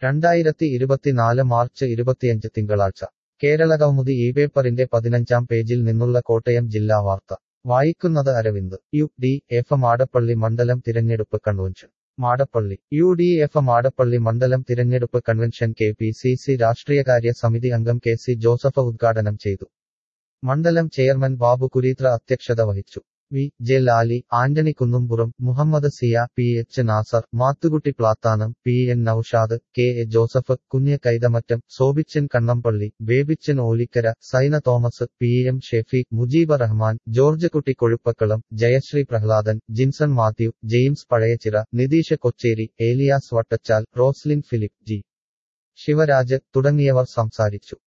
രണ്ടായിരത്തി ഇരുപത്തിനാല് മാർച്ച് ഇരുപത്തിയഞ്ച് തിങ്കളാഴ്ച കേരളകൗമുദി ഈ പേപ്പറിന്റെ പതിനഞ്ചാം പേജിൽ നിന്നുള്ള കോട്ടയം ജില്ലാ വാർത്ത വായിക്കുന്നത് Aravind U D F Madappally മണ്ഡലം തിരഞ്ഞെടുപ്പ് convention Madappally U D F Madappally മണ്ഡലം തിരഞ്ഞെടുപ്പ് convention K P C C രാഷ്ട്രീയകാര്യ സമിതി അംഗം കെ സി ജോസഫ് ഉദ്ഘാടനം ചെയ്തു മണ്ഡലം ചെയർമാൻ ബാബു കുരീത്ര അധ്യക്ഷത വഹിച്ചു V J Lali Antony Kunnumpuram Muhammad Siya P H Nasar Mathukutty Plathanam P N Noushad K A Joseph Kunju Kaithamattam Sobichan Kannampally Babychan Olikkara Saina Thomas P M Shefeek Mujeeb Rahman George Kutty Kozhuppakkalam Jayasree Prahladan Jinson Mathew James Pazhayachira Nitheesh Kochery Elias Vattachal Roslin Philip G Sivaraj തുടങ്ങിയവർ സംസാരിച്ചു